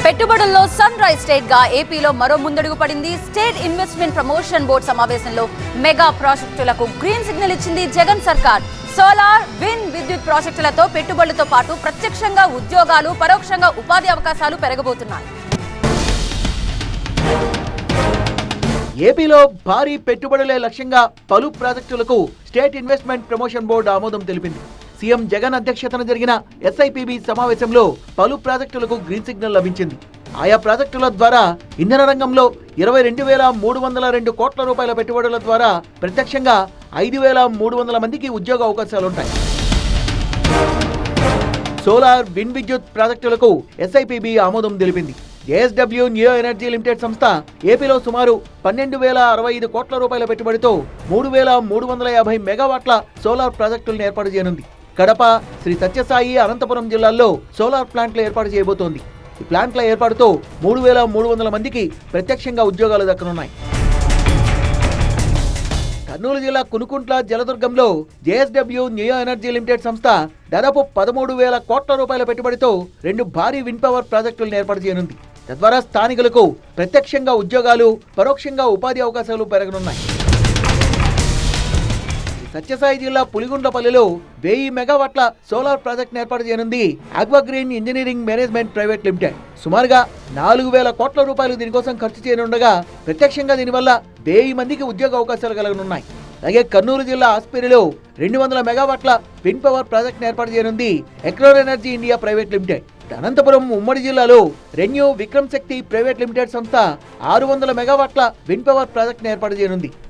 పెట్టుబడుల్లో sun rise state గా ఏపీలో మరో ముందడుగు పడింది స్టేట్ ఇన్వెస్ట్మెంట్ ప్రమోషన్ బోర్డు సమావేశంలో మెగా ప్రాజెక్టులకు గ్రీన్ సిగ్నల్ ఇచ్చింది జగన్ సర్కార్ సోలార్ విన్ విద్యుత్ ప్రాజెక్టులతో పెట్టుబడులతో పాటు ప్రత్యక్షంగా ఉద్యోగాలు పరోక్షంగా ఉపాధి అవకాశాలు పెరగబోతున్నాయి ఏపీలో భారీ పెట్టుబడులే లక్ష్యంగా పలు ప్రాజెక్టులకు స్టేట్ ఇన్వెస్ట్మెంట్ ప్రమోషన్ బోర్డు ఆమోదం తెలిపింది సీఎం జగన్ అధ్యక్షతన జరిగిన ఎస్ఐపిబి సమావేశంలో పలు ప్రాజెక్టులకు గ్రీన్ సిగ్నల్ లభించింది ఆయా ప్రాజెక్టుల ద్వారా ఇంధన రంగంలో ఇరవై రెండు వేల మూడు వందల రెండు కోట్ల రూపాయల పెట్టుబడుల ద్వారా ప్రత్యక్షంగా ఐదు వేల మూడు వందల మందికి ఉద్యోగ అవకాశాలుంటాయి సోలార్ విన్ విద్యుత్ ప్రాజెక్టులకు ఎస్ఐపిబి ఆమోదం తెలిపింది జేఎస్డబ్ల్యూ న్యూ ఎనర్జీ లిమిటెడ్ సంస్థ ఏపీలో సుమారు పన్నెండు వేల అరవై ఐదు కోట్ల రూపాయల పెట్టుబడితో మూడు వేల మూడు వందల యాభై మెగావాట్ల సోలార్ ప్రాజెక్టులను ఏర్పాటు చేయనుంది కడప శ్రీ సత్యసాయి అనంతపురం జిల్లాల్లో సోలార్ ప్లాంట్లు ఏర్పాటు చేయబోతోంది ఈ ప్లాంట్ల ఏర్పాటుతో మూడు వేల మూడు వందల మందికి ప్రత్యక్షంగా ఉద్యోగాలు దక్కనున్నాయి కర్నూలు జిల్లా కునుకుంట్ల జలదుర్గంలో జేఎస్డబ్ల్యూ న్యూ ఎనర్జీ లిమిటెడ్ సంస్థ దాదాపు పదమూడు వేల కోట్ల రూపాయల పెట్టుబడితో రెండు భారీ విన్ పవర్ ప్రాజెక్టులను ఏర్పాటు చేయనుంది తద్వారా స్థానికులకు ప్రత్యక్షంగా ఉద్యోగాలు పరోక్షంగా ఉపాధి అవకాశాలు పెరగనున్నాయి సత్యసాయి జిల్లా పులిగుండ్లపల్లిలో వెయ్యి మెగావాట్ల సోలార్ ప్రాజెక్ట్ ఏర్పాటు చేయనుంది Aquagreen engineering management private limited సుమారుగా నాలుగు వేల కోట్ల రూపాయలు దీనికోసం ఖర్చు చేయనుండగా ప్రత్యక్షంగా దీనివల్ల వెయ్యి మందికి ఉద్యోగ అవకాశాలు కలగనున్నాయి అలాగే కర్నూలు జిల్లా ఆస్పేరిలో రెండు వందల మెగావాట్ల విన్ పవర్ ప్రాజెక్ట్ ఏర్పాటు చేయనుంది ఎక్రోర్ energy India private limited Anantapuram ఉమ్మడి జిల్లాలో ReNew Vikram Shakti private limited సంస్థ ఆరు వందల మెగావాట్ల విన్ పవర్ ప్రాజెక్ట్ ఏర్పాటు చేయనుంది